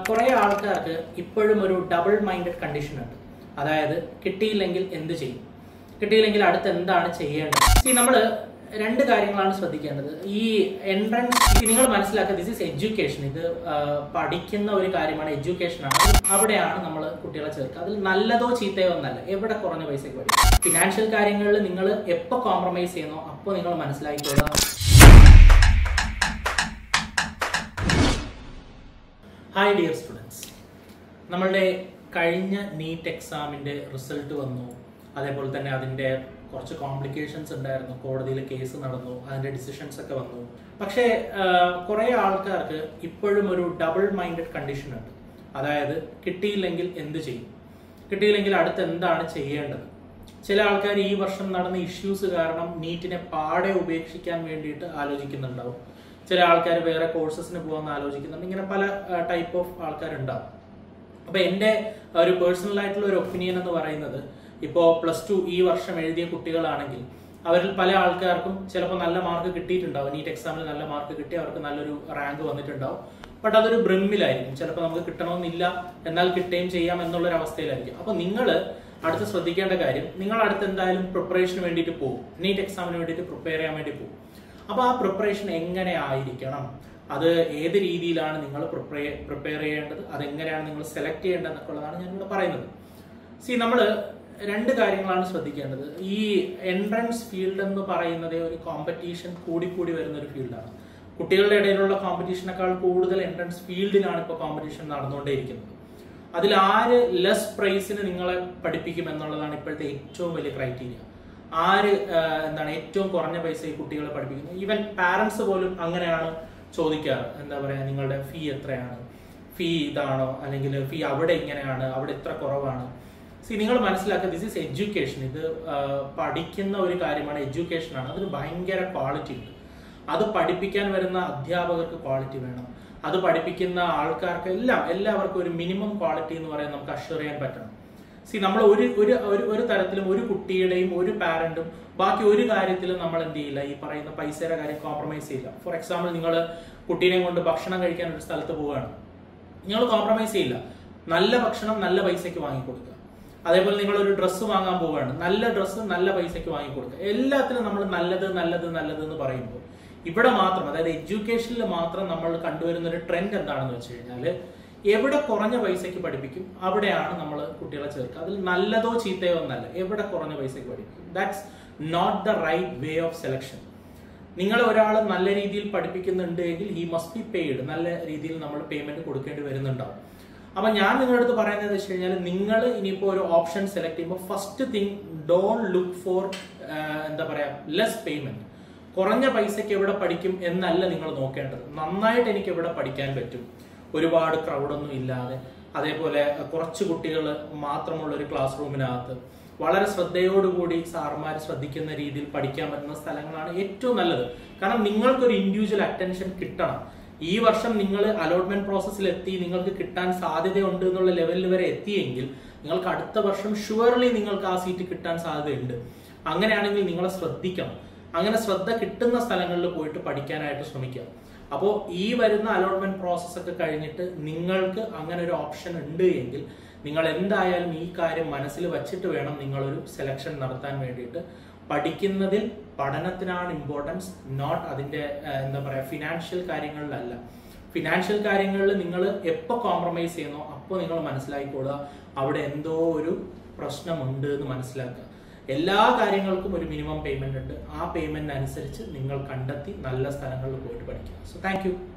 കുറേ ആൾക്കാർക്ക് ഇപ്പോഴും ഒരു ഡബിൾ മൈൻഡഡ് കണ്ടീഷൻ ഉണ്ട് അതായത് കിട്ടിയില്ലെങ്കിൽ എന്ത് ചെയ്യും കിട്ടിയില്ലെങ്കിൽ അടുത്ത് എന്താണ് ചെയ്യേണ്ടത് സി നമ്മൾ രണ്ട് കാര്യങ്ങളാണ് ശ്രദ്ധിക്കേണ്ടത് ഈ എൻട്രൻസ് നിങ്ങൾ മനസ്സിലാക്കുക ദിസ് ഇസ് എഡ്യൂക്കേഷൻ ഇത് ആ, പഠിക്കുന്ന ഒരു കാര്യമാണ് എഡ്യൂക്കേഷൻ ആണ് അവിടെയാണ് നമ്മൾ കുട്ടികളെ ചേർക്കുക അതിൽ നല്ലതോ ചീത്തയോ ഒന്നല്ല എവിടെ കുറഞ്ഞ പൈസയ്ക്ക് പഠിക്കും ഫിനാൻഷ്യൽ കാര്യങ്ങളിൽ നിങ്ങൾ എപ്പോൾ കോംപ്രമൈസ് ചെയ്യുന്നോ അപ്പോൾ നിങ്ങൾ മനസ്സിലാക്കിക്കൊള്ളുക ഹായ് ഡിയർ സ്റ്റുഡൻസ് നമ്മളുടെ കഴിഞ്ഞ നീറ്റ് എക്സാമിൻ്റെ റിസൾട്ട് വന്നു അതേപോലെ തന്നെ അതിൻ്റെ കുറച്ച് കോംപ്ലിക്കേഷൻസ് ഉണ്ടായിരുന്നു കോടതിയിൽ കേസ് നടന്നു അതിൻ്റെ ഡിസിഷൻസ് ഒക്കെ വന്നു പക്ഷേ കുറേ ആൾക്കാർക്ക് ഇപ്പോഴും ഒരു ഡബിൾ മൈൻഡഡ് കണ്ടീഷൻ ഉണ്ട് അതായത് കിട്ടിയില്ലെങ്കിൽ എന്ത് ചെയ്യും കിട്ടിയില്ലെങ്കിൽ അടുത്ത് എന്താണ് ചെയ്യേണ്ടത് ചില ആൾക്കാർ ഈ വർഷം നടന്ന ഇഷ്യൂസ് കാരണം നീറ്റിനെ പാടെ ഉപേക്ഷിക്കാൻ വേണ്ടിയിട്ട് ആലോചിക്കുന്നുണ്ടാവും ചില ആൾക്കാർ വേറെ കോഴ്സസിന് പോകാമെന്ന് ആലോചിക്കുന്നുണ്ട് ഇങ്ങനെ പല ടൈപ്പ് ഓഫ് ആൾക്കാരുണ്ടാവും അപ്പൊ എന്റെ ഒരു പേഴ്സണൽ ആയിട്ടുള്ള ഒരു ഒപ്പീനിയൻ എന്ന് പറയുന്നത് ഇപ്പോ പ്ലസ് ടു ഈ വർഷം എഴുതിയ കുട്ടികളാണെങ്കിൽ അവരിൽ പല ആൾക്കാർക്കും ചിലപ്പോൾ നല്ല മാർക്ക് കിട്ടിയിട്ടുണ്ടാവും നീറ്റ് എക്സാമിൽ നല്ല മാർക്ക് കിട്ടി അവർക്ക് നല്ലൊരു റാങ്ക് വന്നിട്ടുണ്ടാവും ബട്ട് അതൊരു ബ്രിമ്മിലായിരിക്കും ചിലപ്പോൾ നമുക്ക് കിട്ടണമെന്നില്ല എന്നാൽ കിട്ടുകയും ചെയ്യാം എന്നുള്ള ഒരു അവസ്ഥയിലായിരിക്കും അപ്പൊ നിങ്ങൾ അടുത്ത് ശ്രദ്ധിക്കേണ്ട കാര്യം നിങ്ങൾ അടുത്ത് എന്തായാലും പ്രിപ്പറേഷന് വേണ്ടിയിട്ട് പോകും നീറ്റ് എക്സാമിന് വേണ്ടിയിട്ട് പ്രിപ്പയർ ചെയ്യാൻ വേണ്ടി പോകും അപ്പൊ ആ പ്രിപ്പറേഷൻ എങ്ങനെ ആയിരിക്കണം അത് ഏത് രീതിയിലാണ് നിങ്ങൾ പ്രിപ്പയർ പ്രിപ്പയർ ചെയ്യേണ്ടത് അതെങ്ങനെയാണ് നിങ്ങൾ സെലക്ട് ചെയ്യേണ്ടത് എന്നൊക്കെ ഉള്ളതാണ് ഞാൻ ഇവിടെ പറയുന്നത് സി നമ്മൾ രണ്ട് കാര്യങ്ങളാണ് ശ്രദ്ധിക്കേണ്ടത് ഈ എൻട്രൻസ് ഫീൽഡ് എന്ന് പറയുന്നത് ഒരു കോമ്പറ്റീഷൻ കൂടിക്കൂടി വരുന്ന ഒരു ഫീൽഡാണ് കുട്ടികളുടെ ഇടയിലുള്ള കോമ്പറ്റീഷനേക്കാൾ കൂടുതൽ എൻട്രൻസ് ഫീൽഡിനാണ് ഇപ്പോൾ കോമ്പറ്റീഷൻ നടന്നുകൊണ്ടേയിരിക്കുന്നത് അതിൽ ആര് ലെസ് പ്രൈസിന് നിങ്ങളെ പഠിപ്പിക്കും എന്നുള്ളതാണ് ഇപ്പോഴത്തെ ഏറ്റവും വലിയ ക്രൈറ്റീരിയ ആര് ആ, എന്താണ് ഏറ്റവും കുറഞ്ഞ പൈസ ഈ കുട്ടികളെ പഠിപ്പിക്കുന്നത് ഈവൻ പാരന്റ്സ് പോലും അങ്ങനെയാണ് ചോദിക്കാറ് എന്താ പറയാ നിങ്ങളുടെ ഫീ എത്രയാണ് ഫീ ഇതാണോ അല്ലെങ്കിൽ ഫീ അവിടെ ഇങ്ങനെയാണ് അവിടെ ഇത്ര കുറവാണ് സി നിങ്ങൾ മനസ്സിലാക്കുക ദിസ് ഇസ് എഡ്യൂക്കേഷൻ ഇത് ആ, പഠിക്കുന്ന ഒരു കാര്യമാണ് എഡ്യൂക്കേഷൻ ആണ് അതിന് ഭയങ്കര ക്വാളിറ്റി ഉണ്ട് അത് പഠിപ്പിക്കാൻ വരുന്ന അധ്യാപകർക്ക് ക്വാളിറ്റി വേണം അത് പഠിപ്പിക്കുന്ന ആൾക്കാർക്ക് എല്ലാം എല്ലാവർക്കും ഒരു മിനിമം ക്വാളിറ്റി എന്ന് പറയാൻ നമുക്ക് അഷ്വർ ചെയ്യാൻ പറ്റണം സി നമ്മൾ ഒരു ഒരു ഒരു ഒരു തരത്തിലും ഒരു കുട്ടിയുടെയും ഒരു പാരന്റും ബാക്കി ഒരു കാര്യത്തിലും നമ്മൾ എന്ത് ചെയ്യില്ല ഈ പറയുന്ന പൈസയുടെ കാര്യം കോംപ്രമൈസ് ചെയ്യില്ല ഫോർ എക്സാമ്പിൾ നിങ്ങൾ കുട്ടീനെ കൊണ്ട് ഭക്ഷണം കഴിക്കാൻ ഒരു സ്ഥലത്ത് പോവുകയാണ് നിങ്ങൾ കോംപ്രമൈസ് ചെയ്യില്ല നല്ല ഭക്ഷണം നല്ല പൈസയ്ക്ക് വാങ്ങിക്കൊടുക്കുക അതേപോലെ നിങ്ങൾ ഒരു ഡ്രസ്സ് വാങ്ങാൻ പോവുകയാണ് നല്ല ഡ്രസ്സ് നല്ല പൈസയ്ക്ക് വാങ്ങിക്കൊടുക്കുക എല്ലാത്തിനും നമ്മൾ നല്ലത് നല്ലത് നല്ലത് എന്ന് പറയുമ്പോൾ ഇവിടെ മാത്രം അതായത് എഡ്യൂക്കേഷനിൽ മാത്രം നമ്മൾ കണ്ടുവരുന്ന ഒരു ട്രെൻഡ് എന്താണെന്ന് വെച്ച് കഴിഞ്ഞാൽ എവിടെ കുറഞ്ഞ പൈസയ്ക്ക് പഠിപ്പിക്കും അവിടെയാണ് നമ്മൾ കുട്ടികളെ ചേർക്കുക അതിൽ നല്ലതോ ചീത്തയോ ഒന്നല്ല എവിടെ കുറഞ്ഞ പൈസയ്ക്ക് പഠിപ്പിക്കും that's not the right way of selection നിങ്ങൾ ഒരാൾ നല്ല രീതിയിൽ പഠിപ്പിക്കുന്നുണ്ട് എങ്കിൽ ഹി മസ്റ്റ് ബി പെയ്ഡ് നല്ല രീതിയിൽ നമ്മൾ പേയ്മെന്റ് കൊടുക്കേണ്ടി വരുന്നുണ്ടാവും അപ്പൊ ഞാൻ നിങ്ങളുടെ അടുത്ത് പറയുന്നത് വെച്ച് കഴിഞ്ഞാൽ നിങ്ങൾ ഇനിയിപ്പോ ഒരു ഓപ്ഷൻ സെലക്ട് ചെയ്യുമ്പോൾ first thing don't look for എന്താ പറയാ ലെസ് പേയ്മെന്റ് കുറഞ്ഞ പൈസയ്ക്ക് എവിടെ പഠിക്കും എന്നല്ല നിങ്ങൾ നോക്കേണ്ടത് നന്നായിട്ട് എനിക്ക് എവിടെ പഠിക്കാൻ പറ്റും ഒരുപാട് ക്രൗഡൊന്നും ഇല്ലാതെ അതേപോലെ കുറച്ച് കുട്ടികൾ മാത്രമുള്ള ഒരു ക്ലാസ് റൂമിനകത്ത് വളരെ ശ്രദ്ധയോടുകൂടി സാറുമാർ ശ്രദ്ധിക്കുന്ന രീതിയിൽ പഠിക്കാൻ പറ്റുന്ന സ്ഥലങ്ങളാണ് ഏറ്റവും നല്ലത് കാരണം നിങ്ങൾക്കൊരു ഇൻഡിവിജ്വൽ അറ്റൻഷൻ കിട്ടണം ഈ വർഷം നിങ്ങൾ അലോട്ട്മെന്റ് പ്രോസസ്സിൽ എത്തി നിങ്ങൾക്ക് കിട്ടാൻ സാധ്യതയുണ്ട് എന്നുള്ള ലെവലിൽ വരെ എത്തിയെങ്കിൽ നിങ്ങൾക്ക് അടുത്ത വർഷം ഷുവർലി നിങ്ങൾക്ക് ആ സീറ്റ് കിട്ടാൻ സാധ്യതയുണ്ട് അങ്ങനെയാണെങ്കിൽ നിങ്ങളെ ശ്രദ്ധിക്കണം അങ്ങനെ ശ്രദ്ധ കിട്ടുന്ന സ്ഥലങ്ങളിൽ പോയിട്ട് പഠിക്കാനായിട്ട് ശ്രമിക്കുക അപ്പോൾ ഈ വരുന്ന അലോട്ട്മെന്റ് പ്രോസസ്സ് ഒക്കെ കഴിഞ്ഞിട്ട് നിങ്ങൾക്ക് അങ്ങനെ ഒരു ഓപ്ഷൻ ഉണ്ട് എങ്കിൽ നിങ്ങൾ എന്തായാലും ഈ കാര്യം മനസ്സിൽ വച്ചിട്ട് വേണം നിങ്ങളൊരു സെലക്ഷൻ നടത്താൻ വേണ്ടിയിട്ട് പഠിക്കുന്നതിൽ പഠനത്തിനാണ് ഇമ്പോർട്ടൻസ് നോട്ട് അതിന്റെ ആ, എന്താ പറയാ ഫിനാൻഷ്യൽ കാര്യങ്ങളിലല്ല ഫിനാൻഷ്യൽ കാര്യങ്ങളിൽ നിങ്ങൾ എപ്പോൾ കോംപ്രമൈസ് ചെയ്യുന്നോ അപ്പോൾ നിങ്ങൾ മനസ്സിലാക്കിക്കൊള്ളുക അവിടെ എന്തോ ഒരു പ്രശ്നമുണ്ട് എന്ന് മനസ്സിലാക്കുക എല്ലാ കാര്യങ്ങൾക്കും ഒരു മിനിമം പേയ്മെന്റ് ഉണ്ട് ആ പേയ്മെന്റിന് അനുസരിച്ച് നിങ്ങൾ കണ്ടെത്തി നല്ല സ്ഥലങ്ങളിൽ പോയിട്ട് പഠിക്കുക സോ താങ്ക് യു